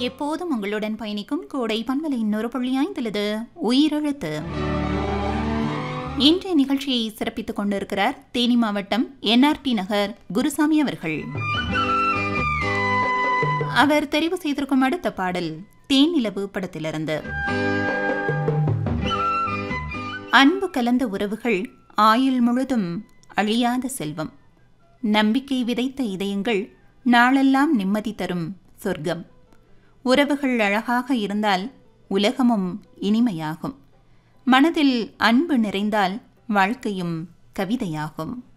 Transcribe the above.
எப்போதும் உங்களுடன் பயணிக்கும் கோடை பண்பலை இன்னொரு புள்ளியாய்ந்துள்ளது உயிரெழுத்து இன்றைய நிகழ்ச்சியை சிறப்பித்துக் கொண்டிருக்கிறார் தேனி மாவட்டம் என்ஆர்டி நகர் குருசாமி அவர்கள் அவர் தெரிவு செய்திருக்கும் அடுத்த பாடல் தேனிலவு படத்திலிருந்து அன்பு கலந்த உறவுகள் ஆயுள் முழுதும் அழியாத செல்வம் நம்பிக்கை விதைத்த இதயங்கள் நாளெல்லாம் நிம்மதி தரும் சொர்க்கம் உறவுகள் அழகாக இருந்தால் உலகமும் இனிமையாகும் மனதில் அன்பு நிறைந்தால் வாழ்க்கையும் கவிதையாகும்